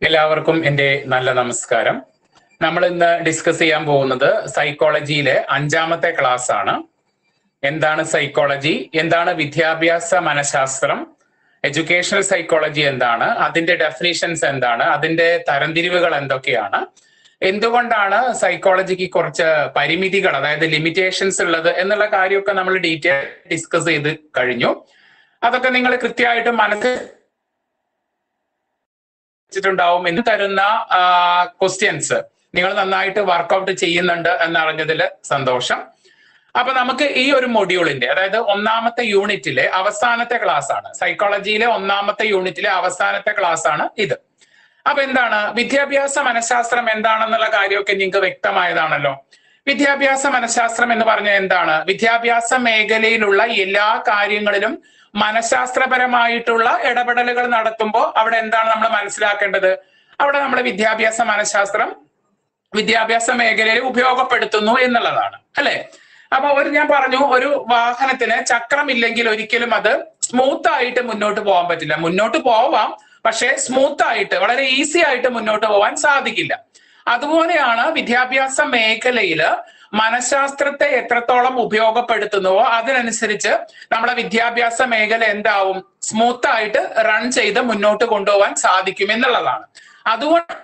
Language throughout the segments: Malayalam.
എല്ലാവർക്കും എൻ്റെ നല്ല നമസ്കാരം നമ്മൾ ഇന്ന് ഡിസ്കസ് ചെയ്യാൻ പോകുന്നത് സൈക്കോളജിയിലെ അഞ്ചാമത്തെ ക്ലാസ് ആണ് എന്താണ് സൈക്കോളജി എന്താണ് വിദ്യാഭ്യാസ മനഃശാസ്ത്രം എഡ്യൂക്കേഷണൽ സൈക്കോളജി എന്താണ് അതിന്റെ ഡെഫിനിഷൻസ് എന്താണ് അതിന്റെ തരംതിരിവുകൾ എന്തൊക്കെയാണ് എന്തുകൊണ്ടാണ് സൈക്കോളജിക്ക് കുറച്ച് പരിമിതികൾ അതായത് ലിമിറ്റേഷൻസ് ഉള്ളത് എന്നുള്ള കാര്യമൊക്കെ നമ്മൾ ഡീറ്റെയിൽ ഡിസ്കസ് ചെയ്ത് കഴിഞ്ഞു അതൊക്കെ നിങ്ങൾ കൃത്യമായിട്ട് മനസ്സിൽ വെച്ചിട്ടുണ്ടാവും എന്ന് തരുന്ന ക്വസ്റ്റ്യൻസ് നിങ്ങൾ നന്നായിട്ട് വർക്കൗട്ട് ചെയ്യുന്നുണ്ട് എന്നറിഞ്ഞതിൽ സന്തോഷം അപ്പൊ നമുക്ക് ഈ ഒരു മൊഡ്യൂളിന്റെ അതായത് ഒന്നാമത്തെ യൂണിറ്റിലെ അവസാനത്തെ ക്ലാസ് ആണ് സൈക്കോളജിയിലെ ഒന്നാമത്തെ യൂണിറ്റിലെ അവസാനത്തെ ക്ലാസ് ആണ് ഇത് അപ്പൊ എന്താണ് വിദ്യാഭ്യാസ മനഃശാസ്ത്രം എന്താണെന്നുള്ള കാര്യമൊക്കെ നിങ്ങൾക്ക് വ്യക്തമായതാണല്ലോ വിദ്യാഭ്യാസ മനഃശാസ്ത്രം എന്ന് പറഞ്ഞാൽ എന്താണ് വിദ്യാഭ്യാസ മേഖലയിലുള്ള എല്ലാ കാര്യങ്ങളിലും മനഃശാസ്ത്രപരമായിട്ടുള്ള ഇടപെടലുകൾ നടത്തുമ്പോൾ അവിടെ എന്താണ് നമ്മൾ മനസ്സിലാക്കേണ്ടത് അവിടെ നമ്മൾ വിദ്യാഭ്യാസ മനഃശാസ്ത്രം വിദ്യാഭ്യാസ മേഖലയിൽ ഉപയോഗപ്പെടുത്തുന്നു എന്നുള്ളതാണ് അല്ലെ അപ്പൊ ഒരു ഞാൻ പറഞ്ഞു ഒരു വാഹനത്തിന് ചക്രമില്ലെങ്കിൽ ഒരിക്കലും അത് സ്മൂത്ത് ആയിട്ട് മുന്നോട്ട് പോകാൻ പറ്റില്ല മുന്നോട്ട് പോവാം പക്ഷെ സ്മൂത്ത് ആയിട്ട് വളരെ ഈസി ആയിട്ട് മുന്നോട്ട് പോകാൻ സാധിക്കില്ല അതുപോലെയാണ് വിദ്യാഭ്യാസ മേഖലയില് മനഃശാസ്ത്രത്തെ എത്രത്തോളം ഉപയോഗപ്പെടുത്തുന്നുവോ അതിനനുസരിച്ച് നമ്മുടെ വിദ്യാഭ്യാസ മേഖല എന്താവും സ്മൂത്ത് ആയിട്ട് റൺ ചെയ്ത് മുന്നോട്ട് കൊണ്ടുപോകാൻ സാധിക്കും എന്നുള്ളതാണ് അതുകൊണ്ട്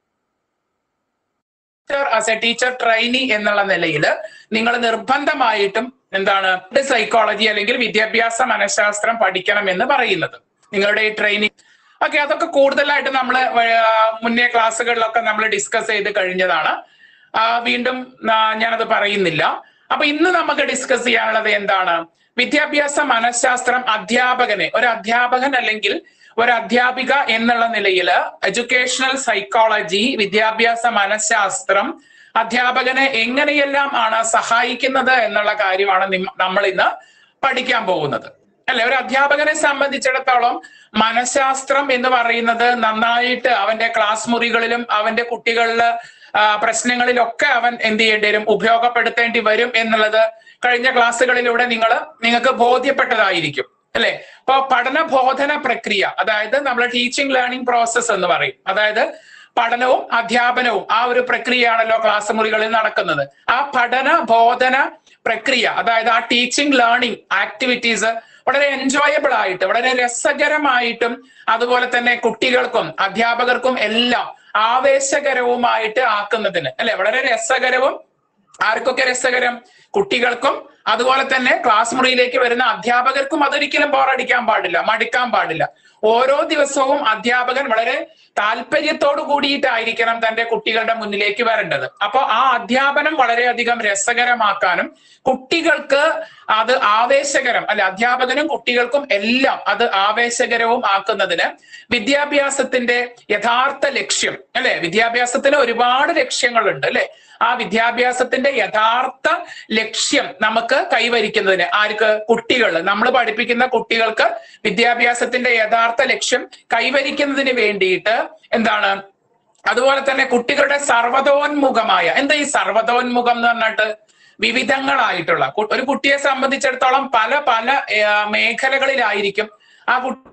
ആസ് എ ടീച്ചർ ട്രെയിനി എന്നുള്ള നിലയിൽ നിങ്ങൾ നിർബന്ധമായിട്ടും എന്താണ് സൈക്കോളജി അല്ലെങ്കിൽ വിദ്യാഭ്യാസ മനഃശാസ്ത്രം പഠിക്കണം എന്ന് പറയുന്നത് നിങ്ങളുടെ ഈ ട്രെയിനിങ് ഓക്കെ അതൊക്കെ കൂടുതലായിട്ട് നമ്മൾ മുന്നേ ക്ലാസ്സുകളിലൊക്കെ നമ്മൾ ഡിസ്കസ് ചെയ്ത് കഴിഞ്ഞതാണ് വീണ്ടും ഞാനത് പറയുന്നില്ല അപ്പൊ ഇന്ന് നമുക്ക് ഡിസ്കസ് ചെയ്യാനുള്ളത് എന്താണ് വിദ്യാഭ്യാസ മനഃശാസ്ത്രം അധ്യാപകനെ ഒരു അധ്യാപകൻ അല്ലെങ്കിൽ ഒരു അധ്യാപിക എന്നുള്ള നിലയിൽ എഡ്യൂക്കേഷണൽ സൈക്കോളജി വിദ്യാഭ്യാസ മനഃശാസ്ത്രം അധ്യാപകനെ എങ്ങനെയെല്ലാം ആണ് സഹായിക്കുന്നത് എന്നുള്ള കാര്യമാണ് നമ്മൾ ഇന്ന് പഠിക്കാൻ പോകുന്നത് അല്ലെ ഒരു അധ്യാപകനെ സംബന്ധിച്ചിടത്തോളം മനഃശാസ്ത്രം എന്ന് പറയുന്നത് നന്നായിട്ട് അവന്റെ ക്ലാസ് മുറികളിലും അവന്റെ കുട്ടികളില് പ്രശ്നങ്ങളിലൊക്കെ അവൻ എന്ത് ചെയ്യേണ്ടി വരും ഉപയോഗപ്പെടുത്തേണ്ടി വരും എന്നുള്ളത് കഴിഞ്ഞ ക്ലാസ്സുകളിലൂടെ നിങ്ങൾ നിങ്ങൾക്ക് ബോധ്യപ്പെട്ടതായിരിക്കും അല്ലെ ഇപ്പൊ പഠന ബോധന പ്രക്രിയ അതായത് നമ്മൾ ടീച്ചിങ് ലേണിംഗ് പ്രോസസ് എന്ന് പറയും അതായത് പഠനവും അധ്യാപനവും ആ ഒരു പ്രക്രിയയാണല്ലോ ക്ലാസ് മുറികളിൽ നടക്കുന്നത് ആ പഠന ബോധന പ്രക്രിയ അതായത് ആ ടീച്ചിങ് ലേണിംഗ് ആക്ടിവിറ്റീസ് വളരെ എൻജോയബിൾ ആയിട്ട് വളരെ രസകരമായിട്ടും അതുപോലെ തന്നെ കുട്ടികൾക്കും അധ്യാപകർക്കും എല്ലാം ആവേശകരവുമായിട്ട് ആക്കുന്നതിന് അല്ലെ വളരെ രസകരവും ആർക്കൊക്കെ രസകരം കുട്ടികൾക്കും അതുപോലെ തന്നെ ക്ലാസ് മുറിയിലേക്ക് വരുന്ന അധ്യാപകർക്കും അതൊരിക്കലും ബോറടിക്കാൻ പാടില്ല മടിക്കാൻ പാടില്ല ഓരോ ദിവസവും അധ്യാപകൻ വളരെ താല്പര്യത്തോടു കൂടിയിട്ടായിരിക്കണം തന്റെ കുട്ടികളുടെ മുന്നിലേക്ക് വരേണ്ടത് അപ്പൊ ആ അധ്യാപനം വളരെയധികം രസകരമാക്കാനും കുട്ടികൾക്ക് അത് ആവേശകരം അല്ലെ അധ്യാപകനും കുട്ടികൾക്കും എല്ലാം അത് ആവേശകരവും ആക്കുന്നതിന് വിദ്യാഭ്യാസത്തിന്റെ യഥാർത്ഥ ലക്ഷ്യം അല്ലെ വിദ്യാഭ്യാസത്തിന് ഒരുപാട് ലക്ഷ്യങ്ങളുണ്ട് അല്ലെ ആ വിദ്യാഭ്യാസത്തിന്റെ യഥാർത്ഥ ലക്ഷ്യം നമുക്ക് കൈവരിക്കുന്നതിന് ആർക്ക് കുട്ടികൾ നമ്മൾ പഠിപ്പിക്കുന്ന കുട്ടികൾക്ക് വിദ്യാഭ്യാസത്തിന്റെ യഥാർത്ഥ ലക്ഷ്യം കൈവരിക്കുന്നതിന് വേണ്ടിയിട്ട് എന്താണ് അതുപോലെ തന്നെ കുട്ടികളുടെ സർവതോന്മുഖമായ എന്താ ഈ സർവതോന്മുഖം എന്ന് പറഞ്ഞിട്ട് വിവിധങ്ങളായിട്ടുള്ള ഒരു കുട്ടിയെ സംബന്ധിച്ചിടത്തോളം പല പല മേഖലകളിലായിരിക്കും ആ കുട്ടി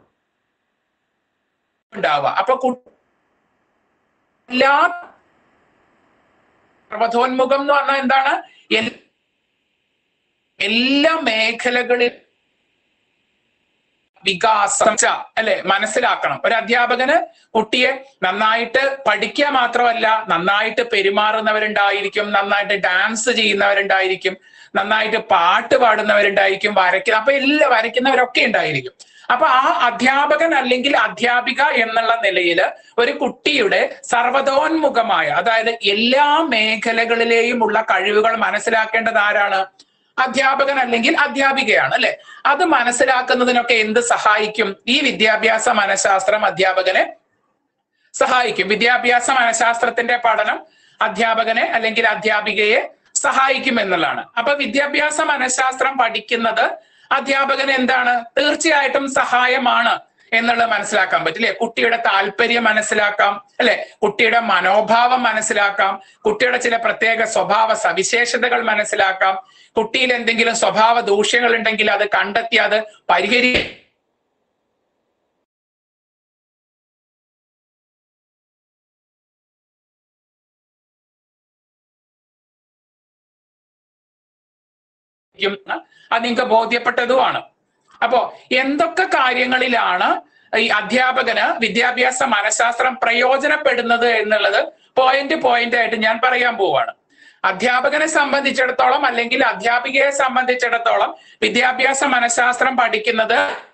ഉണ്ടാവുക അപ്പൊ എല്ലാ സർവതോന്മുഖം എന്ന് പറഞ്ഞാൽ എന്താണ് എല്ലാ മേഖലകളിൽ വികാസം അല്ലെ മനസ്സിലാക്കണം ഒരു അധ്യാപകന് കുട്ടിയെ നന്നായിട്ട് പഠിക്കുക മാത്രമല്ല നന്നായിട്ട് പെരുമാറുന്നവരുണ്ടായിരിക്കും നന്നായിട്ട് ഡാൻസ് ചെയ്യുന്നവരുണ്ടായിരിക്കും നന്നായിട്ട് പാട്ട് പാടുന്നവരുണ്ടായിരിക്കും വരയ്ക്കുന്ന അപ്പൊ എല്ലാ വരയ്ക്കുന്നവരൊക്കെ ഉണ്ടായിരിക്കും അപ്പൊ ആ അധ്യാപകൻ അല്ലെങ്കിൽ അധ്യാപിക എന്നുള്ള നിലയിൽ ഒരു കുട്ടിയുടെ സർവതോന്മുഖമായ അതായത് എല്ലാ മേഖലകളിലെയും ഉള്ള കഴിവുകൾ മനസ്സിലാക്കേണ്ടത് ആരാണ് അധ്യാപകൻ അല്ലെങ്കിൽ അധ്യാപികയാണ് അല്ലെ അത് മനസ്സിലാക്കുന്നതിനൊക്കെ എന്ത് സഹായിക്കും ഈ വിദ്യാഭ്യാസ മനഃശാസ്ത്രം അധ്യാപകനെ സഹായിക്കും വിദ്യാഭ്യാസ മനഃശാസ്ത്രത്തിന്റെ പഠനം അധ്യാപകനെ അല്ലെങ്കിൽ അധ്യാപികയെ സഹായിക്കും എന്നുള്ളതാണ് അപ്പൊ വിദ്യാഭ്യാസ മനഃശാസ്ത്രം പഠിക്കുന്നത് അധ്യാപകന് എന്താണ് തീർച്ചയായിട്ടും സഹായമാണ് എന്നുള്ളത് മനസ്സിലാക്കാൻ പറ്റില്ലേ കുട്ടിയുടെ താല്പര്യം മനസ്സിലാക്കാം അല്ലെ കുട്ടിയുടെ മനോഭാവം മനസ്സിലാക്കാം കുട്ടിയുടെ ചില പ്രത്യേക സ്വഭാവ സവിശേഷതകൾ മനസ്സിലാക്കാം കുട്ടിയിൽ എന്തെങ്കിലും സ്വഭാവ ദൂഷ്യങ്ങൾ ഉണ്ടെങ്കിൽ അത് കണ്ടെത്തി അത് പരിഹരി അത് നിങ്ങൾക്ക് ബോധ്യപ്പെട്ടതുമാണ് അപ്പോ എന്തൊക്കെ കാര്യങ്ങളിലാണ് ഈ അധ്യാപകന് വിദ്യാഭ്യാസ മനഃശാസ്ത്രം പ്രയോജനപ്പെടുന്നത് എന്നുള്ളത് പോയിന്റ് പോയിന്റ് ആയിട്ട് ഞാൻ പറയാൻ പോവാണ് അധ്യാപകനെ സംബന്ധിച്ചിടത്തോളം അല്ലെങ്കിൽ അധ്യാപികയെ സംബന്ധിച്ചിടത്തോളം വിദ്യാഭ്യാസ മനഃശാസ്ത്രം പഠിക്കുന്നത്